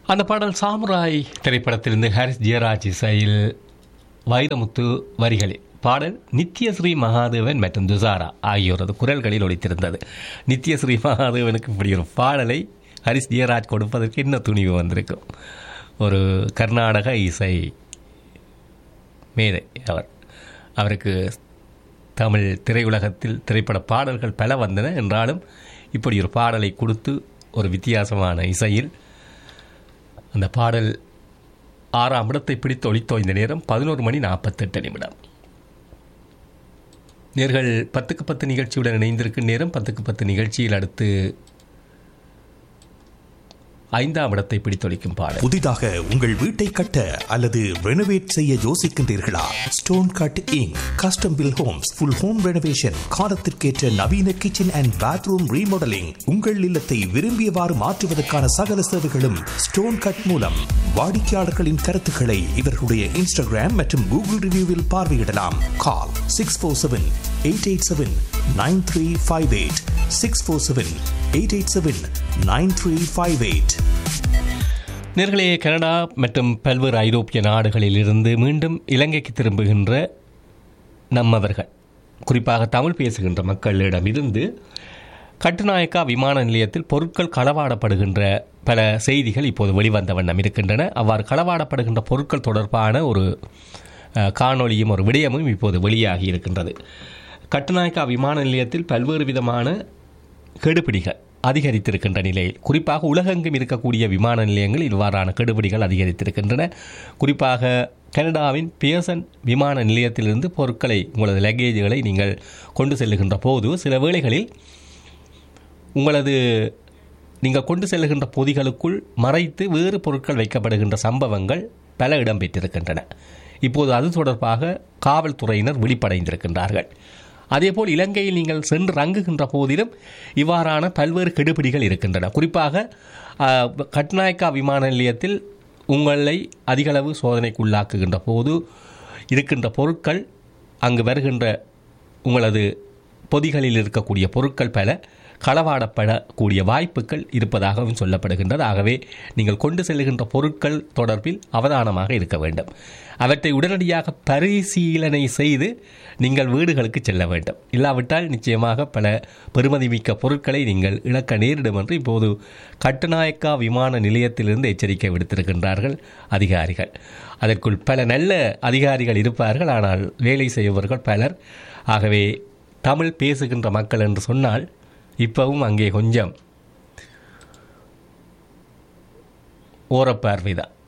அந்த பாடல் சாமுராய் திரைப்படத்திலிருந்து ஹாரிஸ் ஜெயராஜ் இசையில் வைரமுத்து வரிகளில் பாடல் நித்யஸ்ரீ மகாதேவன் மற்றும் துசாரா ஆகியோரது குரல்களில் ஒலித்திருந்தது நித்யஸ்ரீ மகாதேவனுக்கு இப்படி ஒரு பாடலை ஹரிஸ் ஜெயராஜ் கொடுப்பதற்கு என்ன துணிவு வந்திருக்கும் ஒரு கர்நாடக இசை மேதை அவர் அவருக்கு தமிழ் திரையுலகத்தில் திரைப்பட பாடல்கள் பல வந்தன என்றாலும் இப்படி ஒரு பாடலை கொடுத்து ஒரு வித்தியாசமான இசையில் அந்த பாடல் ஆறாம் இடத்தை பிடித்து ஒளித்தோய்ந்த நேரம் பதினோரு மணி நாற்பத்தெட்டு நிமிடம் நேர்கள் பத்துக்கு பத்து நிகழ்ச்சியுடன் இணைந்திருக்கும் நேரம் பத்துக்கு பத்து நிகழ்ச்சியில் அடுத்து ஐந்தாம் இடத்தை பிடித்தொழிக்கும் பாடல் புதிதாக உங்கள் வீட்டை கட்ட அல்லது ரெனோவேட் செய்ய யோசிக்கின்றீர்களா stone cutting custom build homes full home renovation காலத்திற்கேற்ற நவீன கிச்சன் அண்ட் பாத்ரூம் ரீமாடலிங் உங்கள் இல்லத்தை விரும்பியவாறு மாற்றுவதற்கான சகல சேவைகளும் ஸ்டோன் கட் மூலம் வாடிக்கையாளர்களின் கருத்துக்களை இவர்களுடைய இன்ஸ்டாகிராம் மற்றும் கூகுள் ரிவ்யூவில் பார்வையிடலாம் call six four seven eight eight seven nine three five eight six four seven eight eight seven nine three five eight நேர்களே கனடா மற்றும் பல்வேறு ஐரோப்பிய நாடுகளிலிருந்து மீண்டும் இலங்கைக்கு திரும்புகின்ற நம்மவர்கள் குறிப்பாக தமிழ் பேசுகின்ற மக்களிடமிருந்து கட்டுநாயக்கா விமான நிலையத்தில் பொருட்கள் களவாடப்படுகின்ற பல செய்திகள் இப்போது வெளிவந்த வண்ணம் இருக்கின்றன அவ்வாறு களவாடப்படுகின்ற பொருட்கள் தொடர்பான ஒரு அஹ், காணொளியும் ஒரு விடயமும் இப்போது வெளியாகி இருக்கின்றது கட்டுநாயக்கா விமான நிலையத்தில் பல்வேறு விதமான கெடுபிடிகள் அதிகரித்திருக்கின்ற நிலையில் குறிப்பாக உலகெங்கும் இருக்கக்கூடிய விமான நிலையங்கள் இவ்வாறான கெடுபிடிகள் அதிகரித்திருக்கின்றன குறிப்பாக கனடாவின் பியர்சன் விமான நிலையத்திலிருந்து பொருட்களை உங்களது லக்கேஜுகளை நீங்கள் கொண்டு செல்லுகின்ற போது சில வேளைகளில் உங்களது நீங்கள் கொண்டு செல்லுகின்ற பொதிகளுக்குள் மறைத்து வேறு பொருட்கள் வைக்கப்படுகின்ற சம்பவங்கள் பல இடம்பெற்றிருக்கின்றன இப்போது அது தொடர்பாக காவல்துறையினர் விழிப்படைந்திருக்கின்றார்கள் அதேபோல் இலங்கையில் நீங்கள் சென்று ரங்குகின்ற போதிலும் இவ்வாறான பல்வேறு கெடுபிடிகள் இருக்கின்றன குறிப்பாக ஆஹ், கட்நாயக்கா விமான நிலையத்தில் உங்களை அதிகளவு சோதனைக்குள்ளாக்குகின்ற போது இருக்கின்ற பொருட்கள் அங்கு வருகின்ற உங்களது பொதிகளில் இருக்கக்கூடிய பொருட்கள் பல களவாடப்படக்கூடிய வாய்ப்புகள் இருப்பதாகவும் சொல்லப்படுகின்றது ஆகவே நீங்கள் கொண்டு செல்லுகின்ற பொருட்கள் தொடர்பில் அவதானமாக இருக்க வேண்டும் அவற்றை உடனடியாக பரிசீலனை செய்து நீங்கள் வீடுகளுக்கு செல்ல வேண்டும் இல்லாவிட்டால் நிச்சயமாக பல பெறுமதிமிக்க பொருட்களை நீங்கள் இழக்க நேரிடும் என்று இப்போது கட்டுநாயக்கா விமான நிலையத்திலிருந்து எச்சரிக்கை விடுத்திருக்கின்றார்கள் அதிகாரிகள் அதற்குள் பல நல்ல அதிகாரிகள் இருப்பார்கள் ஆனால் வேலை செய்பவர்கள் பலர் ஆகவே தமிழ் பேசுகின்ற மக்கள் என்று சொன்னால் இப்பவும் அங்கே கொஞ்சம் ஓரப்பார்வைதான்